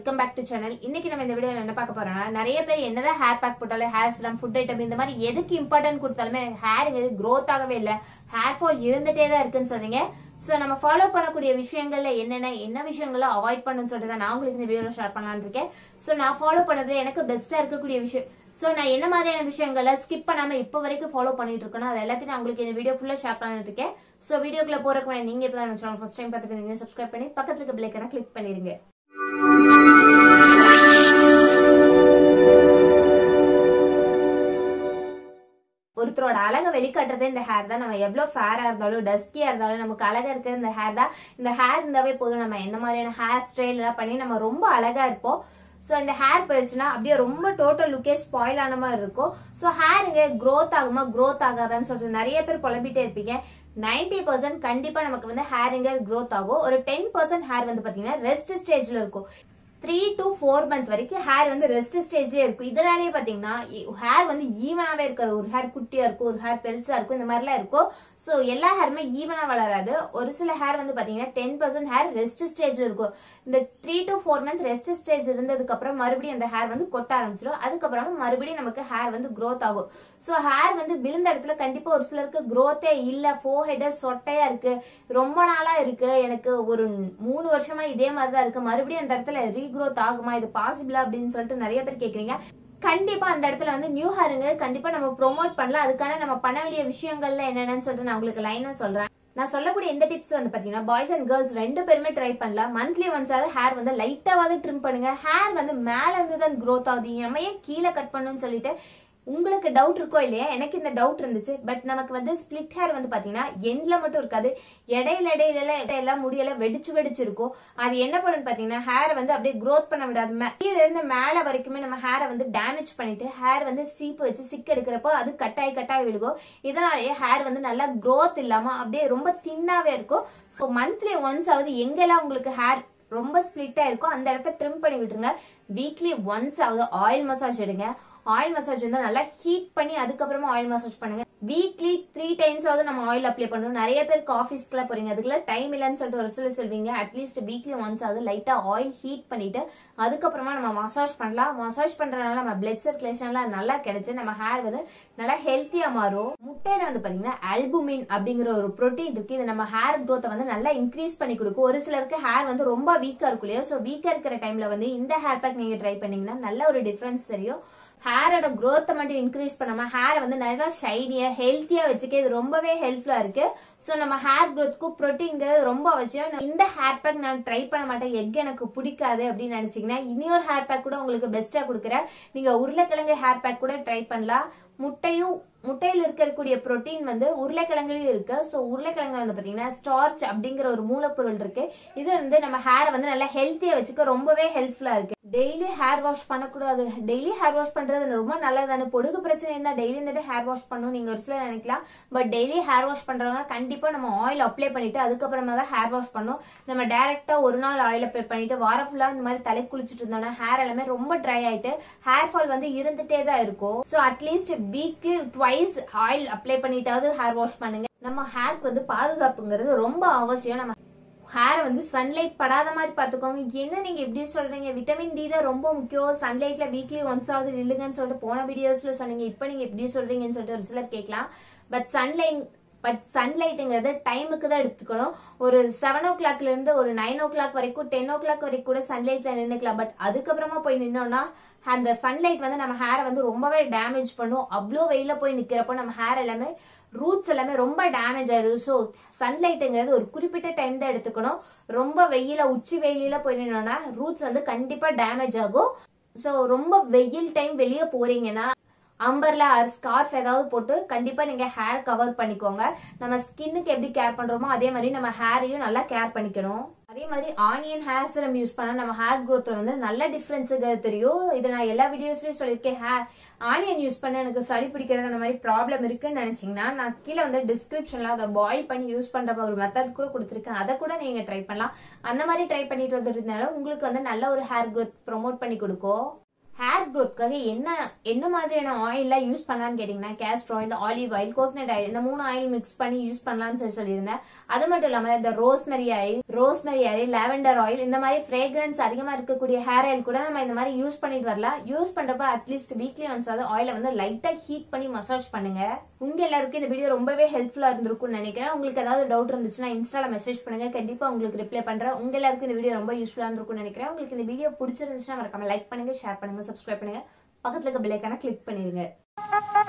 welcome back to channel இன்னைக்கு நம்ம இந்த வீடியோல என்ன பார்க்க போறோம்னா நிறைய பேர் என்னதான் ஹேர் பேக் போட்டாலும் ஹேர் சிரம் ஃபுட் ஐட்டம் இந்த மாதிரி எதுக்கு இம்பார்ட்டன்ட் கொடுத்தாலுமே ஹேருங்க growth ஆகவே இல்லை ஹேர் ஃபால் இருந்துட்டே தான் இருக்குன்னு சொன்னீங்க ஸோ நம்ம ஃபாலோ பண்ணக்கூடிய விஷயங்கள்ல என்னென்ன என்ன விஷயங்களை அவாய்ட் பண்ணணும்னு சொல்லிட்டு தான் நான் உங்களுக்கு இந்த வீடியோல ஷேர் பண்ணலாம்னு இருக்கேன் ஸோ நான் ஃபாலோ பண்ணது எனக்கு பெஸ்டா இருக்கக்கூடிய விஷயம் ஸோ நான் என்ன மாதிரியான விஷயங்களை ஸ்கிப் பண்ணாம இப்போ வரைக்கும் ஃபாலோ பண்ணிட்டு இருக்கேனோ அது எல்லாத்தையும் நான் உங்களுக்கு இந்த வீடியோ ஃபுல்லா ஷேர் பண்ணிட்டு இருக்கேன் ஸோ வீடியோக்குள்ள போறதுக்கு முன்னாடி நீங்க இப்போ தான் சேனல் ஃபர்ஸ்ட் டைம் பார்த்துட்டு இருந்தீங்க சப்ஸ்கிரைப் பண்ணி பக்கத்துல இருக்க பிள்ளைக்கான கிளிக் பண்ணிருங்க ஒருத்தரோட அழகை வெளிக்காட்டுறதே இந்த ஹேர் தான் நம்ம எவ்வளவு ஃபேரா இருந்தாலும் டஸ்கியா இருந்தாலும் நமக்கு அழகா இருக்கிற இந்த ஹேர் தான் இந்த ஹேர் இருந்தாவே போதும் நம்ம எந்த மாதிரியான ஹேர் ஸ்டைல் எல்லாம் பண்ணி நம்ம ரொம்ப அழகா இருப்போம் ஸோ இந்த ஹேர் போயிடுச்சுன்னா அப்படியே ரொம்ப டோட்டல் லுக்கே ஸ்பாயில் ஆன மாதிரி இருக்கும் ஸோ ஹேருங்க க்ரோத் ஆகுமா க்ரோத் ஆகாதான்னு சொல்லிட்டு நிறைய பேர் புலம்பிட்டே இருப்பீங்க நைன்டி பர்சன்ட் கண்டிப்பா நமக்கு வந்து ஹேருங்க க்ரோத் ஆகும் ஒரு டென் பர்சன்ட் ஹேர் வந்து பாத்தீங்கன்னா ரெஸ்ட் ஸ்டேஜ்ல இருக்கும் த்ரீ டு ஃபோர் மந்த் வரைக்கும் ஹேர் வந்து ரெஸ்ட் ஸ்டேஜ்லயே இருக்கும் இதனாலேயே பாத்தீங்கன்னா ஹேர் வந்து ஈவனாவே இருக்காது ஒரு ஹேர் குட்டியா இருக்கும் ஒரு ஹேர் பெருசா இருக்கும் இந்த மாதிரிலாம் இருக்கும் ஸோ எல்லா ஹேருமே ஈவனா வளராது ஒரு சில ஹேர் வந்து பாத்தீங்கன்னா ten percent hair rest stage இருக்கும் இந்த three to four month rest stage இருந்ததுக்கு அப்புறம் மறுபடியும் அந்த ஹேர் வந்து கொட்ட ஆரம்பிச்சிடும் அதுக்கப்புறமா மறுபடியும் நமக்கு ஹேர் வந்து growth ஆகும் ஸோ ஹேர் வந்து விழுந்த இடத்துல கண்டிப்பா ஒரு சிலருக்கு growth-ஏ இல்ல ஃபோஹெட் சொட்டையா இருக்கு ரொம்ப நாளா இருக்கு எனக்கு ஒரு மூணு வருஷமா இதே மாதிரி தான் இருக்கு மறுபடியும் அந்த இடத்துல ரீக்ரோத் ஆகுமா இது பாசிபிளா அப்படின்னு சொல்லிட்டு நிறைய பேர் கேக்குறீங்க கண்டிப்பா அந்த இடத்துல வந்து நியூ ஹேருங்க கண்டிப்பா நம்ம ப்ரோமோட் பண்ணலாம் அதுக்கான நம்ம பண்ண வேண்டிய விஷயங்கள்ல என்னென்னு சொல்லிட்டு நான் உங்களுக்கு லைனா சொல்றேன் நான் சொல்லக்கூடிய இந்த டிப்ஸ் வந்து பாத்தீங்கன்னா பாய்ஸ் அண்ட் கேர்ள்ஸ் ரெண்டு பேருமே ட்ரை பண்ணலாம் மந்த்லி ஒன்ஸ் ஆகுது ஹேர் வந்து லைட்டாவது ட்ரிம் பண்ணுங்க ஹேர் வந்து மேல இருந்து தான் growth ஆகுது நம்ம ஏன் கீழே கட் பண்ணணும்னு சொல்லிட்டு உங்களுக்கு டவுட் இருக்கோ இல்லையா எனக்கு இந்த டவுட் இருந்துச்சு பட் நமக்கு வந்து ஸ்பிளிட் ஹேர் வந்து பாத்தீங்கன்னா எண்ட்ல மட்டும் இருக்காது இடையில இடையில எல்லாம் முடியெல்லாம் வெடிச்சு வெடிச்சு இருக்கும் அது என்ன பண்ணுன்னு பாத்தீங்கன்னா ஹேர் வந்து அப்படியே growth பண்ண விடாது மே- கீழ இருந்து மேல வரைக்குமே நம்ம ஹேரை வந்து டேமேஜ் பண்ணிட்டு ஹேர் வந்து சீப்பு வச்சு சிக் எடுக்கிறப்போ அது கட்டாய் கட்டாய் விழுகும் இதனாலேயே ஹேர் வந்து நல்லா growth இல்லாம அப்படியே ரொம்ப தின்னாவே இருக்கும் ஸோ மந்த்லி ஒன்ஸ் ஆகுது எங்கெல்லாம் உங்களுக்கு ஹேர் ரொம்ப ஸ்பிளிட்டா இருக்கோ அந்த இடத்த ட்ரிம் பண்ணி விட்டுருங்க வீக்லி ஒன்ஸ் ஆகுது ஆயில் மசாஜ் எடுங்க ஆயில் மசாஜ் வந்து நல்லா ஹீட் பண்ணி அதுக்கப்புறமா ஆயில் மசாஜ் பண்ணுங்க வீக்லி த்ரீ டைம்ஸ் ஆகுது நம்ம ஆயில் அப்ளை பண்ணணும் நிறைய பேருக்கு ஆஃபீஸ்க்குலாம் போறீங்க அதுக்குலாம் டைம் இல்லைன்னு சொல்லிட்டு ஒரு சிலர் சொல்வீங்க அட்லீஸ்ட் வீக்லி ஒன்ஸ் ஆகுது லைட்டா ஆயில் ஹீட் பண்ணிட்டு அதுக்கப்புறமா நம்ம மசாஜ் பண்ணலாம் மசாஜ் பண்றதுனால நம்ம பிளட் சர்க்குலேஷன்லாம் நல்லா கிடைச்சு நம்ம ஹேர் வந்து நல்லா ஹெல்த்தியா மாறும் முட்டையில வந்து பாத்தீங்கன்னா ஆல்புமின் அப்படிங்கிற ஒரு புரோட்டீன் இருக்கு இது நம்ம ஹேர் growth வந்து நல்லா இன்க்ரீஸ் பண்ணி கொடுக்கும் ஒரு சிலருக்கு ஹேர் வந்து ரொம்ப வீக்கா இருக்கும் இல்லையா ஸோ வீக்கா இருக்கிற டைம்ல வந்து இந்த ஹேர் பேக் நீங்க ட்ரை பண்ணீங்கன்னா நல்ல ஒரு டிஃபரன்ஸ் தெரியும் ஹேரோட growth மட்டும் இன்க்ரீஸ் பண்ணாம ஹேரை வந்து நல்லா ஷைனியா ஹெல்த்தியா வச்சுக்க இது ரொம்பவே ஹெல்ப்ஃபுல்லா இருக்கு ஸோ நம்ம ஹேர் growthக்கு ப்ரோட்டீன்ங்கிறது ரொம்ப அவசியம் நான் இந்த ஹேர் பேக் நான் ட்ரை பண்ண மாட்டேன் எக் எனக்கு பிடிக்காது அப்படின்னு நினைச்சீங்கன்னா இன்னொரு ஹேர் பேக் கூட உங்களுக்கு பெஸ்டா கொடுக்குறேன் நீங்க உருளைக்கிழங்கு ஹேர் பேக் கூட ட்ரை பண்ணலாம் முட்டையும் முட்டையில் இருக்கக்கூடிய புரோட்டீன் வந்து உருளைக்கிழங்குலயும் இருக்கு ஸோ உருளைக்கிழங்கு வந்து பாத்தீங்கன்னா ஸ்டார்ச் அப்படிங்கிற ஒரு மூலப்பொருள் இருக்கு இது வந்து நம்ம ஹேரை வந்து நல்லா ஹெல்த்தியா வச்சுக்க ரொம்பவே ஹெல்ப்ஃபுல்லா இருக்கு டெய்லி ஹேர் வாஷ் பண்ணக்கூடாது டெய்லி ஹேர் வாஷ் பண்றது ரொம்ப நல்லதானே பொடுகு பிரச்சனை இருந்தா டெய்லி இருந்துட்டு ஹேர் வாஷ் பண்ணணும் நீங்க ஒரு சிலர் நினைக்கலாம் பட் டெய்லி ஹேர் வாஷ் பண்றவங்க கண்டிப்பா நம்ம ஆயில் அப்ளை பண்ணிட்டு அதுக்கப்புறமா தான் ஹேர் வாஷ் பண்ணணும் நம்ம டைரக்டா ஒரு நாள் ஆயில் அப்ளை பண்ணிட்டு வாரம் ஃபுல்லா இந்த மாதிரி தலை குளிச்சுட்டு இருந்தோம்னா ஹேர் எல்லாமே ரொம்ப ட்ரை ஆயிட்டு ஹேர் ஃபால் வந்து இருந்துட்டே தான் இருக்கும் so at least weekly twice oil apply பண்ணிட்டாவது ஹேர் வாஷ் பண்ணுங்க நம்ம ஹேர்க்கு வந்து பாதுகாப்புங்கிறது ரொம்ப அவசியம் நம்ம ஹேரை வந்து சன்லைட் படாத மாதிரி பார்த்துக்கோங்க என்ன நீங்க இப்படி சொல்றீங்க விட்டமின் டி தான் ரொம்ப முக்கியம் சன்லைட்ல வீக்லி ஒன்ஸ் ஆகுது நில்லுங்கன்னு சொல்லிட்டு போன வீடியோஸ்ல சொன்னீங்க இப்போ நீங்க இப்படி சொல்றீங்கன்னு சொல்லிட்டு ஒரு சிலர் கேட்கலாம் பட் சன்லைட் பட் சன்லைட்டுங்கிறது டைமுக்கு தான் எடுத்துக்கணும் ஒரு செவன் ஓ கிளாக்ல இருந்து ஒரு நைன் ஓ கிளாக் வரைக்கும் டென் ஓ கிளாக் வரைக்கும் கூட சன்லைட்ல நின்னுக்கலாம் பட் அதுக்கப்புறமா போய் நின்னோம்னா அந்த சன்லைட் வந்து நம்ம ஹேரை வந்து ரொம்பவே டேமேஜ் பண்ணும் அவ்வளோ வெயில போய் நிக்கிறப்போ நம்ம ஹேர் எல்லாமே ரூட்ஸ் எல்லாமே ரொம்ப டேமேஜ் ஆயிடும் ஸோ சன்லைட்டுங்கிறது ஒரு குறிப்பிட்ட டைம் தான் எடுத்துக்கணும் ரொம்ப வெயில உச்சி வெயிலில போய் நின்னோம்னா ரூட்ஸ் வந்து கண்டிப்பா டேமேஜ் ஆகும் ஸோ ரொம்ப வெயில் டைம் வெளியே போறீங்கன்னா அம்பர்லா ஆர் ஸ்கார்ஃப் ஏதாவது போட்டு கண்டிப்பா நீங்க ஹேர் கவர் பண்ணிக்கோங்க நம்ம ஸ்கின்னுக்கு எப்படி கேர் பண்றோமோ அதே மாதிரி நம்ம ஹேரையும் நல்லா கேர் பண்ணிக்கணும் அதே மாதிரி ஆனியன் ஹேர் சிரம் யூஸ் பண்ணா நம்ம ஹேர் growthல வந்து நல்ல டிஃபரன்ஸ் தெரியும் இது நான் எல்லா வீடியோஸ்லயும் சொல்லியிருக்கேன் ஹேர் ஆனியன் யூஸ் பண்ண எனக்கு சளி பிடிக்கிறது அந்த மாதிரி ப்ராப்ளம் இருக்குன்னு நினைச்சீங்கன்னா நான் கீழே வந்து டிஸ்கிரிப்ஷன்ல அதை பாயில் பண்ணி யூஸ் பண்ற ஒரு மெத்தட் கூட கொடுத்துருக்கேன் அதை கூட நீங்க ட்ரை பண்ணலாம் அந்த மாதிரி ட்ரை பண்ணிட்டு வந்துருந்தாலும் உங்களுக்கு வந்து நல்ல ஒரு ஹேர் growth ப்ரோமோட் பண்ணி கொடுக்கும் ஹேர் க்ரோத்க்காக என்ன என்ன மாதிரியான ஆயில்லாம் யூஸ் பண்ணலாம்னு கேட்டிங்கன்னா castor oil olive oil coconut oil இந்த மூணு ஆயில் மிக்ஸ் பண்ணி யூஸ் பண்ணலாம்னு சொல்லி சொல்லியிருந்தேன் அது மட்டும் இல்லாமல் இந்த rosemary oil rosemary oil lavender oil இந்த மாதிரி ஃப்ரேக்ரன்ஸ் அதிகமா இருக்கக்கூடிய ஹேர் ஆயில் கூட நம்ம இந்த மாதிரி யூஸ் பண்ணிட்டு வரலாம் யூஸ் பண்றப்ப அட்லீஸ்ட் வீக்லி ஒன்ஸ் ஆகுது ஆயிலை வந்து லைட்டா ஹீட் பண்ணி மசாஜ் பண்ணுங்க உங்க எல்லாருக்கும் இந்த வீடியோ ரொம்பவே ஹெல்ப்ஃபுல்லா இருந்திருக்கும்னு நினைக்கிறேன் உங்களுக்கு ஏதாவது டவுட் இருந்துச்சுன்னா இன்ஸ்டால மெசேஜ் பண்ணுங்க கண்டிப்பா உங்களுக்கு ரிப்ளை பண்றேன் உங்க எல்லாருக்கும் இந்த வீடியோ ரொம்ப யூஸ்ஃபுல்லா இருந்திருக்கும்னு நினைக்கிறேன் உங்களுக்கு இந்த வீடியோ பிடிச்சிருந்துச்சுன்னா மறக்காம லைக் பண்ணுங்க ஷேர் பண்ணுங்க சப்ஸ்கிரைப் பண்ணுங்க பக்கத்துல இருக்க பெல் ஐக்கான கிளிக் பண்ணிருங்க